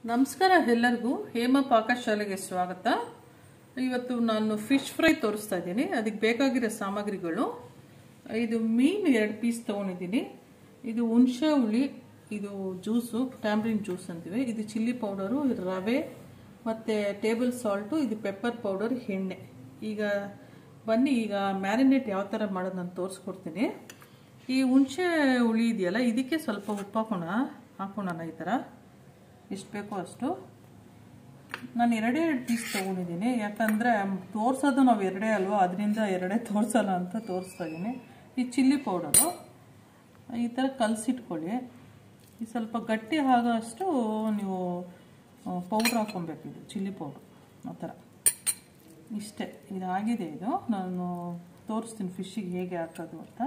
ನಮಸ್ಕಾರ ಎಲ್ಲರಿಗೂ ಹೇಮ ಪಾಕಶಾಲೆಗೆ ಸ್ವಾಗತ ಇವತ್ತು ನಾನು ಫಿಶ್ ಫ್ರೈ ತೋರಿಸ್ತಾ ಇದ್ದೀನಿ ಅದಕ್ಕೆ ಬೇಕಾಗಿರೋ ಸಾಮಗ್ರಿಗಳು ಇದು ಮೀನು ಎರಡು ಪೀಸ್ ತೊಗೊಂಡಿದ್ದೀನಿ ಇದು ಹುಣಸೆ ಹುಳಿ ಇದು ಜ್ಯೂಸು ಟ್ಯಾಮ್ರಿನ್ ಜ್ಯೂಸ್ ಅಂತೀವಿ ಇದು ಚಿಲ್ಲಿ ಪೌಡರು ಇದು ರವೆ ಮತ್ತು ಟೇಬಲ್ ಸಾಲ್ಟು ಇದು ಪೆಪ್ಪರ್ ಪೌಡರ್ ಎಣ್ಣೆ ಈಗ ಬನ್ನಿ ಈಗ ಮ್ಯಾರಿನೇಟ್ ಯಾವ ಥರ ಮಾಡೋದು ನಾನು ತೋರಿಸ್ಕೊಡ್ತೀನಿ ಈ ಹುಣಸೆ ಹುಳಿ ಇದೆಯಲ್ಲ ಇದಕ್ಕೆ ಸ್ವಲ್ಪ ಉಪ್ಪು ಹಾಕೋಣ ಹಾಕೋಣ ಈ ಥರ ಎಷ್ಟು ಬೇಕೋ ಅಷ್ಟು ನಾನು ಎರಡೇ ಎರಡು ಪೀಸ್ ತೊಗೊಂಡಿದ್ದೀನಿ ಯಾಕಂದರೆ ತೋರಿಸೋದು ನಾವು ಎರಡೇ ಅಲ್ವಾ ಅದರಿಂದ ಎರಡೇ ತೋರಿಸೋಣ ಅಂತ ತೋರಿಸ್ತಾ ಇದ್ದೀನಿ ಈ ಚಿಲ್ಲಿ ಪೌಡರು ಈ ಥರ ಕಲಸಿಟ್ಕೊಳ್ಳಿ ಈ ಸ್ವಲ್ಪ ಗಟ್ಟಿ ಆಗೋ ಅಷ್ಟು ನೀವು ಪೌಡ್ರ್ ಹಾಕ್ಕೊಬೇಕು ಇದು ಚಿಲ್ಲಿ ಪೌಡ್ರ್ ಆ ಥರ ಇಷ್ಟೇ ಇದಾಗಿದೆ ಇದು ನಾನು ತೋರಿಸ್ತೀನಿ ಫಿಶ್ಶಿಗೆ ಹೇಗೆ ಹಾಕೋದು ಅಂತ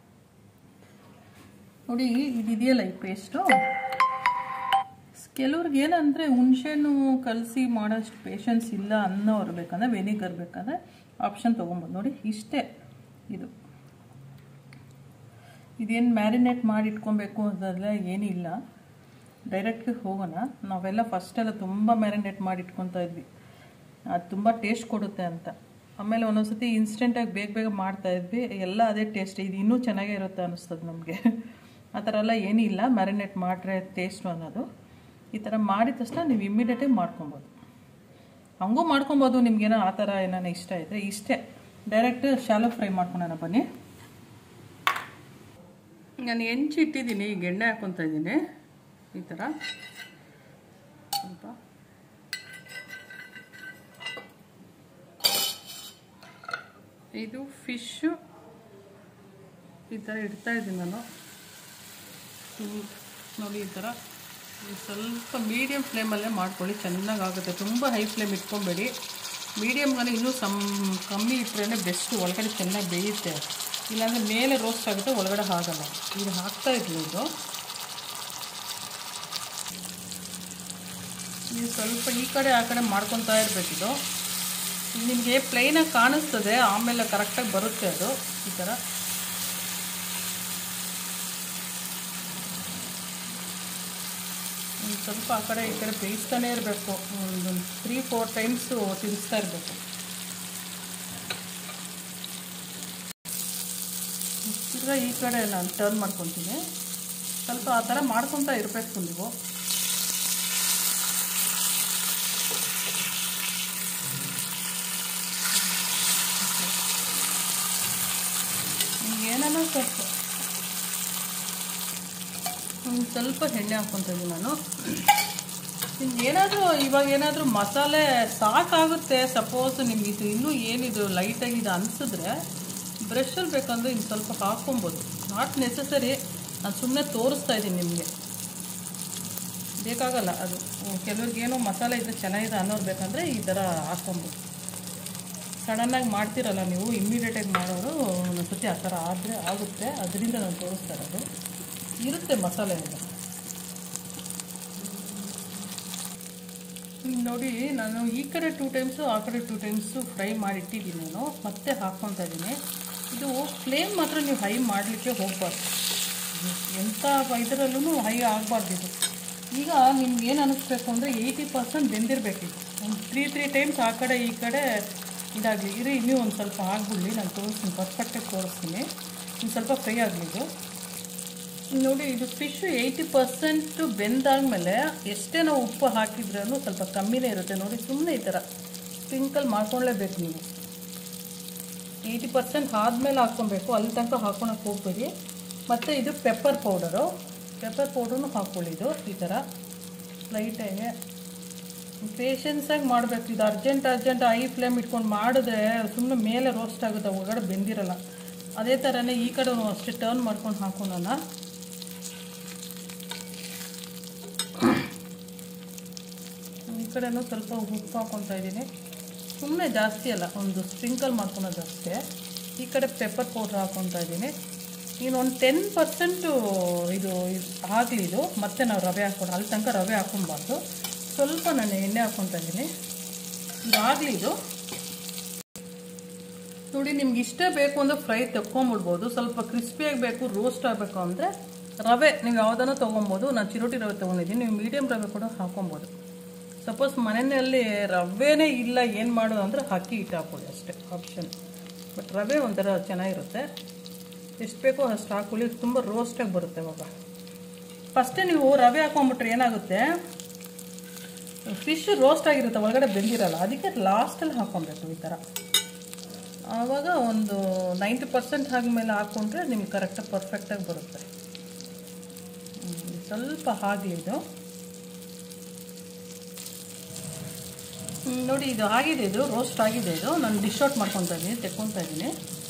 ನೋಡಿ ಇದಿದೆಯಲ್ಲ ಈ ಪೇಸ್ಟು ಕೆಲವ್ರಿಗೆ ಏನಂದರೆ ಹುಣಸೆಹಣ್ಣು ಕಲಸಿ ಮಾಡೋಷ್ಟು ಪೇಷನ್ಸ್ ಇಲ್ಲ ಅನ್ನೋರು ಬೇಕಂದ್ರೆ ವೆನಿಗರ್ ಬೇಕಂದ್ರೆ ಆಪ್ಷನ್ ತೊಗೊಬೋದು ನೋಡಿ ಇಷ್ಟೇ ಇದು ಇದೇನು ಮ್ಯಾರಿನೇಟ್ ಮಾಡಿ ಇಟ್ಕೊಬೇಕು ಅದೆಲ್ಲ ಏನಿಲ್ಲ ಡೈರೆಕ್ಟ್ಗೆ ಹೋಗೋಣ ನಾವೆಲ್ಲ ಫಸ್ಟೆಲ್ಲ ತುಂಬ ಮ್ಯಾರಿನೇಟ್ ಮಾಡಿ ಇಟ್ಕೊತಾ ಇದ್ವಿ ಅದು ತುಂಬ ಟೇಸ್ಟ್ ಕೊಡುತ್ತೆ ಅಂತ ಆಮೇಲೆ ಒಂದೊಂದ್ಸತಿ ಇನ್ಸ್ಟೆಂಟಾಗಿ ಬೇಗ ಬೇಗ ಮಾಡ್ತಾ ಇದ್ವಿ ಎಲ್ಲ ಅದೇ ಟೇಸ್ಟ್ ಇದು ಇನ್ನೂ ಚೆನ್ನಾಗೇ ಇರುತ್ತೆ ಅನ್ನಿಸ್ತದೆ ನಮಗೆ ಆ ಥರ ಎಲ್ಲ ಏನಿಲ್ಲ ಮ್ಯಾರಿನೇಟ್ ಮಾಡ್ರೆ ಟೇಸ್ಟು ಅನ್ನೋದು ಈ ಥರ ಮಾಡಿದ ತಕ್ಷಣ ನೀವು ಇಮ್ಮಿಡಿಯೇಟಾಗಿ ಮಾಡ್ಕೊಬೋದು ಹಂಗೂ ಮಾಡ್ಕೊಬೋದು ನಿಮ್ಗೇನೋ ಆ ಥರ ಏನಾನ ಇಷ್ಟ ಇದ್ದರೆ ಇಷ್ಟೇ ಡೈರೆಕ್ಟ್ ಶಾಲೋ ಫ್ರೈ ಮಾಡ್ಕೊಳೋಣ ಬನ್ನಿ ನಾನು ಹೆಂಚು ಇಟ್ಟಿದ್ದೀನಿ ಈಗ ಎಣ್ಣೆ ಹಾಕ್ಕೊತಾ ಇದ್ದೀನಿ ಈ ಥರ ಸ್ವಲ್ಪ ಇದು ಫಿಶ್ಶು ಈ ಥರ ಇಡ್ತಾ ಇದ್ದೀನಿ ನಾನು ನೋಡಿ ಈ ಥರ ಸ್ವಲ್ಪ ಮೀಡಿಯಮ್ ಫ್ಲೇಮಲ್ಲೇ ಮಾಡ್ಕೊಳ್ಳಿ ಚೆನ್ನಾಗಿ ಆಗುತ್ತೆ ತುಂಬ ಹೈ ಫ್ಲೇಮ್ ಇಟ್ಕೊಬೇಡಿ ಮೀಡಿಯಮ್ಗಾನೆ ಇನ್ನೂ ಸಮ್ ಕಮ್ಮಿ ಇಟ್ಟರೆ ಬೆಸ್ಟು ಒಳಗಡೆ ಚೆನ್ನಾಗಿ ಬೇಯುತ್ತೆ ಇಲ್ಲಾಂದರೆ ಮೇಲೆ ರೋಸ್ಟ್ ಆಗುತ್ತೆ ಒಳಗಡೆ ಆಗಲ್ಲ ಇದು ಹಾಕ್ತಾ ಇದ್ವಿ ಇದು ನೀವು ಸ್ವಲ್ಪ ಈ ಕಡೆ ಆ ಕಡೆ ಮಾಡ್ಕೊತಾ ಇರಬೇಕಿದು ನಿಮಗೆ ಪ್ಲೈನಾಗಿ ಕಾಣಿಸ್ತದೆ ಆಮೇಲೆ ಕರೆಕ್ಟಾಗಿ ಬರುತ್ತೆ ಅದು ಈ ಥರ ಒಂದು ಸ್ವಲ್ಪ ಆ ಕಡೆ ಈ ಕಡೆ ಬೇಯಿಸ್ತಾನೆ ಇರಬೇಕು ಒಂದು ತ್ರೀ ಫೋರ್ ಟೈಮ್ಸು ತಿನ್ನಿಸ್ತಾ ಇರಬೇಕು ತಿರ್ಗಾ ಈ ಕಡೆ ನಾನು ಟರ್ನ್ ಮಾಡ್ಕೊತೀನಿ ಸ್ವಲ್ಪ ಆ ಥರ ಮಾಡ್ಕೊತಾ ಇರಬೇಕು ನೀವು ಏನಾನ ಸ್ವಲ್ಪ ಒಂದು ಸ್ವಲ್ಪ ಎಣ್ಣೆ ಹಾಕ್ಕೊತೀನಿ ನಾನು ಏನಾದರೂ ಇವಾಗ ಏನಾದರೂ ಮಸಾಲೆ ಸಾಕಾಗುತ್ತೆ ಸಪೋಸ್ ನಿಮ್ಗೆ ಇದು ಇನ್ನೂ ಏನಿದು ಲೈಟಾಗಿ ಇದು ಅನಿಸಿದ್ರೆ ಬ್ರಷಲ್ಲಿ ಬೇಕಂದ್ರೆ ಇನ್ನು ಸ್ವಲ್ಪ ಹಾಕ್ಕೊಬೋದು ನಾಟ್ ನೆಸಸರಿ ನಾನು ಸುಮ್ಮನೆ ತೋರಿಸ್ತಾ ಇದ್ದೀನಿ ನಿಮಗೆ ಬೇಕಾಗಲ್ಲ ಅದು ಕೆಲವ್ರಿಗೆ ಏನೋ ಮಸಾಲೆ ಇದ್ರೆ ಚೆನ್ನಾಗಿದೆ ಅನ್ನೋರು ಬೇಕಂದರೆ ಈ ಥರ ಹಾಕ್ಕೊಬೋದು ಸಡನ್ನಾಗಿ ಮಾಡ್ತಿರಲ್ಲ ನೀವು ಇಮ್ಮಿಡಿಯೇಟಾಗಿ ಮಾಡೋರು ಒಂದೊಂದ್ಸತಿ ಆ ಥರ ಆದರೆ ಆಗುತ್ತೆ ಅದರಿಂದ ನಾನು ತೋರಿಸ್ತಾ ಇರೋದು ಇರುತ್ತೆ ಮಸಾಲೆ ಎಲ್ಲ ನೋಡಿ ನಾನು ಈ ಕಡೆ ಟೂ ಟೈಮ್ಸು ಆ ಕಡೆ ಟೂ ಟೈಮ್ಸು ಫ್ರೈ ಮಾಡಿಟ್ಟಿದ್ದೀನಿ ನಾನು ಮತ್ತೆ ಹಾಕ್ಕೊತಾ ಇದ್ದೀನಿ ಇದು ಫ್ಲೇಮ್ ಮಾತ್ರ ನೀವು ಹೈ ಮಾಡಲಿಕ್ಕೆ ಹೋಗಬಾರ್ದು ಎಂಥ ಇದರಲ್ಲೂ ಹೈ ಆಗಬಾರ್ದು ಇದು ಈಗ ನಿಮ್ಗೆ ಏನು ಅನ್ನಿಸ್ಬೇಕು ಅಂದರೆ ಏಯ್ಟಿ ಪರ್ಸೆಂಟ್ ಬೆಂದಿರಬೇಕಿತ್ತು ಒಂದು ತ್ರೀ ತ್ರೀ ಟೈಮ್ಸ್ ಆ ಕಡೆ ಈ ಕಡೆ ಇದಾಗಲಿ ಇರಿ ಇನ್ನೂ ಒಂದು ಸ್ವಲ್ಪ ಆಗ್ಬಿಡಲಿ ನಾನು ತೋರಿಸ್ತೀನಿ ಪರ್ಫೆಕ್ಟಾಗಿ ತೋರಿಸ್ತೀನಿ ಇನ್ನು ಸ್ವಲ್ಪ ಫ್ರೈ ಆಗಲಿ ಇದು ನೋಡಿ ಇದು ಫಿಶ್ಶು ಏಯ್ಟಿ ಪರ್ಸೆಂಟು ಬೆಂದಾದ್ಮೇಲೆ ಎಷ್ಟೇ ನಾವು ಉಪ್ಪು ಹಾಕಿದ್ರೂ ಸ್ವಲ್ಪ ಕಮ್ಮಿನೇ ಇರುತ್ತೆ ನೋಡಿ ಸುಮ್ಮನೆ ಈ ಥರ ಸ್ಪ್ರಿಂಕಲ್ ಮಾಡ್ಕೊಳ್ಳೇಬೇಕು ನೀವು ಏಯ್ಟಿ ಪರ್ಸೆಂಟ್ ಆದಮೇಲೆ ಹಾಕ್ಕೊಬೇಕು ಅಲ್ಲಿ ತನಕ ಹಾಕ್ಕೊಳಕ್ಕೆ ಹೋಗ್ಬೇಡಿ ಮತ್ತು ಇದು ಪೆಪ್ಪರ್ ಪೌಡರು ಪೆಪ್ಪರ್ ಪೌಡ್ರೂ ಹಾಕ್ಕೊಳ್ಳಿ ಇದು ಈ ಥರ ಲೈಟಾಗಿ ಪೇಷನ್ಸಾಗಿ ಮಾಡಬೇಕು ಇದು ಅರ್ಜೆಂಟ್ ಅರ್ಜೆಂಟ್ ಐ ಫ್ಲೇಮ್ ಇಟ್ಕೊಂಡು ಮಾಡಿದ್ರೆ ಸುಮ್ಮನೆ ಮೇಲೆ ರೋಸ್ಟ್ ಆಗುತ್ತೆ ಒಳಗಡೆ ಬೆಂದಿರಲ್ಲ ಅದೇ ಥರನೇ ಈ ಕಡೆ ಅಷ್ಟೇ ಟರ್ನ್ ಮಾಡ್ಕೊಂಡು ಹಾಕೋಣ ಈ ಕಡೆನೂ ಸ್ವಲ್ಪ ಉಪ್ಪು ಹಾಕ್ಕೊತಾ ಇದ್ದೀನಿ ಸುಮ್ಮನೆ ಜಾಸ್ತಿ ಅಲ್ಲ ಒಂದು ಸ್ಪ್ರಿಂಕಲ್ ಮಾಡ್ಕೊಳೋದು ಅಷ್ಟೇ ಈ ಕಡೆ ಪೆಪ್ಪರ್ ಪೌಡ್ರ್ ಹಾಕ್ಕೊತಾ ಇದ್ದೀನಿ ಇನ್ನು ಒಂದು ಟೆನ್ ಪರ್ಸೆಂಟು ಇದು ಆಗಲಿ ಇದು ಮತ್ತೆ ನಾವು ರವೆ ಹಾಕ್ಕೊಂಡು ಅಲ್ಲಿ ತನಕ ರವೆ ಹಾಕ್ಕೊಬಾರ್ದು ಸ್ವಲ್ಪ ನಾನು ಎಣ್ಣೆ ಹಾಕ್ಕೊತಾ ಇದ್ದೀನಿ ಇದಾಗಲಿ ಇದು ನೋಡಿ ನಿಮ್ಗೆ ಇಷ್ಟ ಬೇಕು ಅಂದರೆ ಫ್ರೈ ತೆಕ್ಕೊಂಬಿಡ್ಬೋದು ಸ್ವಲ್ಪ ಕ್ರಿಸ್ಪಿಯಾಗಿ ಬೇಕು ರೋಸ್ಟ್ ಆಗಬೇಕು ಅಂದರೆ ರವೆ ನೀವು ಯಾವುದನ್ನು ತೊಗೊಬೋದು ನಾನು ಚಿರೋಟಿ ರವೆ ತೊಗೊಂಡಿದ್ದೀನಿ ನೀವು ಮೀಡಿಯಮ್ ರವೆ ಕೂಡ ಹಾಕೊಬೋದು ಸಪೋಸ್ ಮನೆಯಲ್ಲಿ ರವೆನೇ ಇಲ್ಲ ಏನು ಮಾಡೋದು ಅಂದರೆ ಅಕ್ಕಿ ಹಿಟ್ಟು ಹಾಕೊಳ್ಳಿ ಅಷ್ಟೇ ಆಪ್ಷನ್ ಬಟ್ ರವೆ ಒಂಥರ ಚೆನ್ನಾಗಿರುತ್ತೆ ಎಷ್ಟು ಬೇಕೋ ಅಷ್ಟು ಹಾಕೊಳ್ಳಿ ತುಂಬ ರೋಸ್ಟಾಗಿ ಬರುತ್ತೆ ಅವಾಗ ಫಸ್ಟೇ ನೀವು ರವೆ ಹಾಕೊಂಡ್ಬಿಟ್ರೆ ಏನಾಗುತ್ತೆ ಫಿಶ್ ರೋಸ್ಟ್ ಆಗಿರುತ್ತೆ ಒಳಗಡೆ ಬೆಂದಿರಲ್ಲ ಅದಕ್ಕೆ ಲಾಸ್ಟಲ್ಲಿ ಹಾಕೊಬೇಕು ಈ ಥರ ಆವಾಗ ಒಂದು ನೈಂಟಿ ಪರ್ಸೆಂಟ್ ಆದಮೇಲೆ ಹಾಕ್ಕೊಂಡ್ರೆ ನಿಮ್ಗೆ ಕರೆಕ್ಟಾಗಿ ಪರ್ಫೆಕ್ಟಾಗಿ ಬರುತ್ತೆ ಹ್ಮ್, ಸ್ವಲ್ಪ ಆಗಲಿ ಇದು ಹ್ಮ್, ನೋಡಿ ಇದು ಆಗಿದೆ ಇದು ರೋಸ್ಟ್ ಆಗಿದೆ ಇದು ನಾನು ಡಿಶ್ ಔಟ್ ಮಾಡ್ಕೊತಾ ಇದ್ದೀನಿ ತೆಕ್ಕೊತಾ ಇದ್ದೀನಿ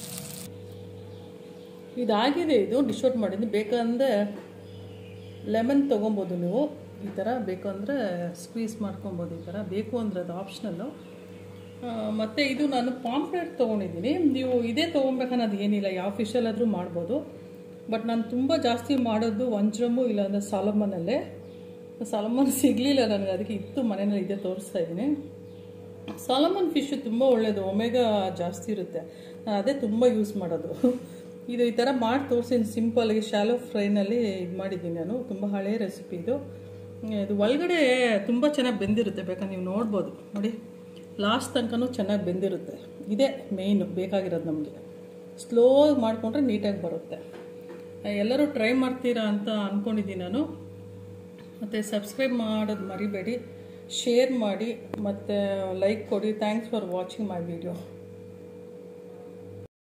ಇದಾಗಿದೆ ಇದು ಡಿಶ್ ಔಟ್ ಮಾಡಿದ್ದೀನಿ ಬೇಕಂದರೆ ಲೆಮನ್ ತೊಗೊಬೋದು ನೀವು ಈ ಥರ ಬೇಕು ಅಂದರೆ ಸ್ಕ್ವೀಸ್ ಮಾಡ್ಕೊಬೋದು ಈ ಥರ ಬೇಕು ಅಂದರೆ ಅದು ಆಪ್ಷನಲ್ಲು ಮತ್ತು ಇದು ನಾನು ಪಾಂಪ್ಲೆಟ್ ತೊಗೊಂಡಿದ್ದೀನಿ ನೀವು ಇದೇ ತೊಗೊಬೇಕನ್ನೋದು ಏನಿಲ್ಲ ಯಾವ ಫಿಶಲ್ಲಾದರೂ ಮಾಡ್ಬೋದು ಬಟ್ ನಾನು ತುಂಬ ಜಾಸ್ತಿ ಮಾಡೋದು ವಂಜ್ರಮು ಇಲ್ಲಾಂದರೆ ಸಾಲಮನಲ್ಲೇ ಸಾಲಮನ್ ಸಿಗಲಿಲ್ಲ ನನಗೆ ಅದಕ್ಕೆ ಇತ್ತು ಮನೆಯಲ್ಲಿ ಇದೇ ತೋರಿಸ್ತಾ ಇದ್ದೀನಿ ಸಾಲಮನ್ ಫಿಶ್ ತುಂಬ ಒಳ್ಳೆಯದು ಒಮೆಗಾ ಜಾಸ್ತಿ ಇರುತ್ತೆ ನಾನು ಅದೇ ತುಂಬ ಯೂಸ್ ಮಾಡೋದು ಇದು ಈ ಥರ ಮಾಡಿ ತೋರಿಸಿದ್ದೀನಿ ಸಿಂಪಲ್ಗೆ ಶಾಲೋ ಫ್ರೈನಲ್ಲಿ ಇದು ಮಾಡಿದ್ದೀನಿ ನಾನು ತುಂಬ ಹಳೆ ರೆಸಿಪಿ ಇದು ಇದು ಒಳಗಡೆ ತುಂಬ ಚೆನ್ನಾಗಿ ಬೆಂದಿರುತ್ತೆ ಬೇಕಾದ್ರೆ ನೀವು ನೋಡ್ಬೋದು ನೋಡಿ ಲಾಸ್ಟ್ ತನಕನೂ ಚೆನ್ನಾಗಿ ಬೆಂದಿರುತ್ತೆ ಇದೇ ಮೇಯ್ನು ಬೇಕಾಗಿರೋದು ನಮಗೆ ಸ್ಲೋ ಮಾಡಿಕೊಂಡ್ರೆ ನೀಟಾಗಿ ಬರುತ್ತೆ ಎಲ್ಲರೂ ಟ್ರೈ ಮಾಡ್ತೀರಾ ಅಂತ ಅಂದ್ಕೊಂಡಿದ್ದೀನಿ ನಾನು ಮತ್ತು ಸಬ್ಸ್ಕ್ರೈಬ್ ಮಾಡೋದು ಮರಿಬೇಡಿ ಶೇರ್ ಮಾಡಿ ಮತ್ತು ಲೈಕ್ ಕೊಡಿ thanks for watching my video